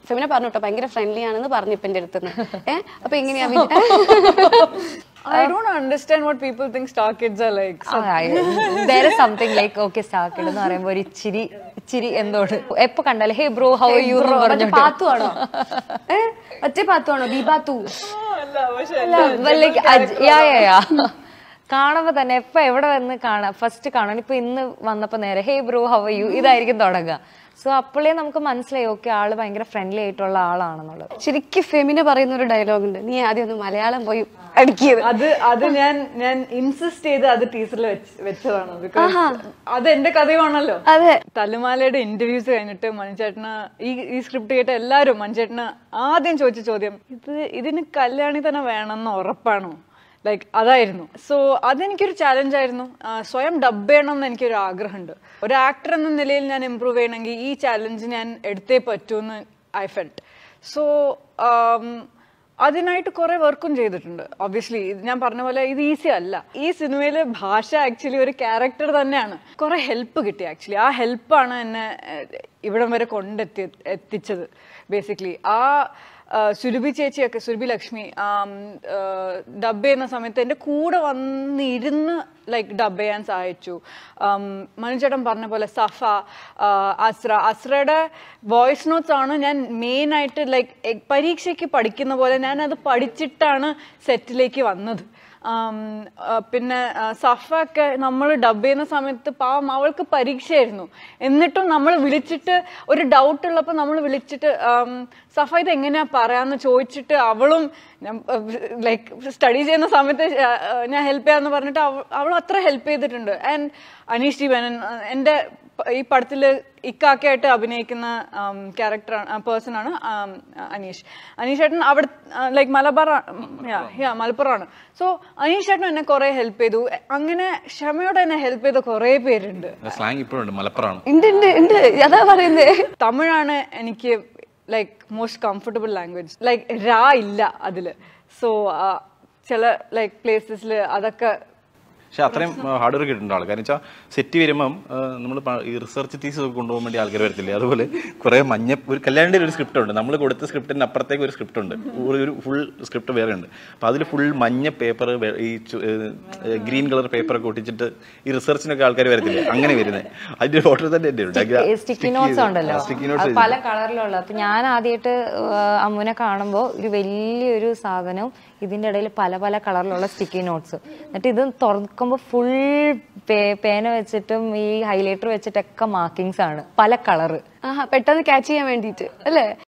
ഫെമിന പറഞ്ഞു കേട്ടോ ഭയങ്കര ഫ്രണ്ട്ലി ആണെന്ന് പറഞ്ഞു ഇപ്പൊ എന്റെ അടുത്ത് ഏഹ് അപ്പൊ എങ്ങനെയാ I don't understand what people think star kids are like. വേറെ സംതിങ് ലൈക്ക് ഓക്കെ സ്റ്റാർക്കിഡ് എന്ന് പറയുമ്പോ ഒരു ഇച്ചിരി ഇച്ചിരി എന്തോട് എപ്പോ കണ്ടാലും hey bro how you Bro, മറ്റേ പറഞ്ഞു പാത്തു ആണോ ഏഹ് മറ്റേ പാത്തു ആണോ ബി പാത്തു ലൈക്ക് യാ യാ യാ കാണുമ്പോ തന്നെ എപ്പോ എവിടെ വന്ന് കാണാം ഫസ്റ്റ് കാണാൻ ഇപ്പൊ ഇന്ന് വന്നപ്പോ നേരെ ഹേ ബ്രോ ഹൗ യു ഇതായിരിക്കും തുടങ്ങുക സോ അപ്പോഴേ നമുക്ക് മനസ്സിലായി ഓക്കെ ആള് ഭയങ്കര ഫ്രണ്ട്ലി ആയിട്ടുള്ള ആളാണെന്നുള്ളത് ശരിക്കും ഫെമിന പറയുന്ന ഒരു ഡയലോഗ് ഉണ്ട് നീ ആദ്യം ഒന്ന് മലയാളം പോയി അടിക്കിയത് അത് അത് ഞാൻ ഞാൻ ഇൻസിസ്റ്റ് ചെയ്ത് അത് ടീച്ചറിൽ വെച്ചതാണ് ബിക്കോസ് അത് എന്റെ കഥയുമാണല്ലോ അതെ തലുമാലയുടെ ഇന്റർവ്യൂസ് കഴിഞ്ഞിട്ട് മണിച്ചേട്ടന് ഈ ഈ സ്ക്രിപ്റ്റ് കേട്ട എല്ലാവരും മണിച്ചേട്ടന് ആദ്യം ചോദിച്ച ചോദ്യം ഇത് ഇതിന് കല്യാണി തന്നെ വേണമെന്ന് ഉറപ്പാണോ ലൈക്ക് അതായിരുന്നു സോ അതെനിക്കൊരു ചാലഞ്ച് ആയിരുന്നു ആ, സ്വയം ഡബ് ചെയ്യണം എന്ന് എനിക്കൊരു ആഗ്രഹമുണ്ട് ഒരു ആക്ടർ എന്ന നിലയിൽ ഞാൻ ഇമ്പ്രൂവ് ചെയ്യണമെങ്കിൽ ഈ ചാലഞ്ച് ഞാൻ എടുത്തേ പറ്റൂ എന്ന് ഐ ഫെൽറ്റ് സോ അതിനായിട്ട് കുറെ വർക്കും ചെയ്തിട്ടുണ്ട് ഒബ്വിയസ്ലി ഞാൻ പറഞ്ഞ പോലെ ഇത് ഈസി അല്ല ഈ സിനിമയിലെ ഭാഷ ആക്ച്വലി ഒരു ക്യാരക്ടർ തന്നെയാണ് കുറെ ഹെൽപ്പ് കിട്ടി ആക്ച്വലി ആ ഹെൽപ്പാണ് എന്നെ ഏഹ്, ഇവിടം വരെ കൊണ്ടെത്തി എത്തിച്ചത് ബേസിക്കലി ആ ആ, സുരഭി ചേച്ചിയൊക്കെ സുരഭി ലക്ഷ്മി ഡബ് ചെയ്യുന്ന സമയത്ത് എൻ്റെ കൂടെ വന്നിരുന്ന് ലൈക്ക് ഡബ് ചെയ്യാൻ സഹായിച്ചു മനുചേട്ടൻ പറഞ്ഞ പോലെ സഫ ആ, അസ്ര അസ്രയുടെ വോയിസ് നോട്ട്സ് ആണ് ഞാൻ മെയിൻ ആയിട്ട് ലൈക്ക് പരീക്ഷയ്ക്ക് പഠിക്കുന്ന പോലെ ഞാൻ അത് പഠിച്ചിട്ടാണ് സെറ്റിലേക്ക് വന്നത് ആം, ആ, പിന്നെ ആ, സഫയൊക്കെ നമ്മൾ ഡബ് ചെയ്യുന്ന സമയത്ത് പാവം അവൾക്ക് പരീക്ഷയായിരുന്നു എന്നിട്ടും നമ്മൾ വിളിച്ചിട്ട് ഒരു ഡൗട്ട് ഉള്ളപ്പോൾ നമ്മൾ വിളിച്ചിട്ട് ആം, സഫ ഇത് എങ്ങനെയാ പറയാന്ന് ചോദിച്ചിട്ട് അവളും ലൈക്ക് സ്റ്റഡി ചെയ്യുന്ന സമയത്ത് ആ, ആ, ഞാൻ ഹെൽപ്പ് ചെയ്യാന്ന് പറഞ്ഞിട്ട് അവ- അവൾ അത്ര ഹെൽപ്പ് ചെയ്തിട്ടുണ്ട് ആൻഡ് അനീഷ് ജി മേനൻ ആ, എൻ്റെ പ- ഈ പടത്തില് ഇക്കാക്കയായിട്ട് അഭിനയിക്കുന്ന ക്യാരക്ടർ പേഴ്സൺ ആണ് ആം, അനീഷ് അനീഷ് ചേട്ടൻ അവിടെ ലൈക്ക് മലബാർ യാ മലപ്പുറമാണ് സോ അനീഷ് ചേട്ടൻ എന്നെ കുറെ ഹെൽപ്പ് ചെയ്തു അങ്ങനെ ക്ഷമയോടെ എന്നെ ഹെൽപ്പ് ചെയ്ത കുറെ പേരുണ്ട് സ്ലാങ് ഇപ്പോഴുണ്ട് മലപ്പുറമാണ് ഉണ്ട് ഉണ്ട് ഉണ്ട് അതാ പറയുന്നേ തമിഴാണ് എനിക്ക് like most comfortable language like രാ ഇല്ല അതില് സോ ചില ലൈക്ക് പ്ലേസസിൽ അതൊക്കെ പക്ഷെ അത്രയും ഹാർഡ് വർക്ക് ഇട്ടുണ്ട് ആൾക്കാർ വെച്ചാൽ സെറ്റ് വരുമ്പം നമ്മൾ ഈ റിസർച്ച് തീസ് ഒക്കെ കൊണ്ടുപോകാൻ വേണ്ടി ആൾക്കാർ വരത്തില്ലേ അതുപോലെ കുറെ മഞ്ഞ ഒരു കല്യാണിന്റെ ഒരു സ്ക്രിപ്റ്റ് ഉണ്ട് നമ്മൾ കൊടുത്ത സ്ക്രിപ്റ്റിന് അപ്പുറത്തേക്ക് ഒരു സ്ക്രിപ്റ്റ് ഉണ്ട് ഒരു- ഒരു ഫുൾ സ്ക്രിപ്റ്റ് വേറെ ഉണ്ട് അപ്പൊ അതിൽ ഫുൾ മഞ്ഞ പേപ്പർ ഈ ഗ്രീൻ കളർ പേപ്പർ ഒക്കെ ഒട്ടിച്ചിട്ട് ഈ റിസർച്ചിനൊക്കെ ആൾക്കാർ വരത്തില്ലേ അങ്ങനെ വരുന്നത് അതിന്റെ ഫോട്ടോ തന്നെ എൻ്റെ ഉണ്ട് സ്റ്റിക്കി നോട്ട്സ് ഉണ്ടല്ലോ സ്റ്റിക്കി അത് നോട്ട്സ് പല കളറിലുള്ള അപ്പൊ ഞാൻ ആദ്യമായിട്ട് അമ്മുനെ കാണുമ്പോ ഒരു വലിയൊരു സാധനവും ഇതിന്റെ ഇടയിൽ പല പല കളറിലുള്ള സ്റ്റിക്കി നോട്ട്സ് എന്നിട്ട് ഇത് തുറക്കുമ്പോൾ ഫുൾ പേന വെച്ചിട്ടും ഈ ഹൈലൈറ്റർ വെച്ചിട്ടൊക്കെ മാർക്കിങ്സ് ആണ് പല കളറ് ആഹാ പെട്ടെന്ന് ക്യാച്ച് ചെയ്യാൻ വേണ്ടിയിട്ട് അല്ലേ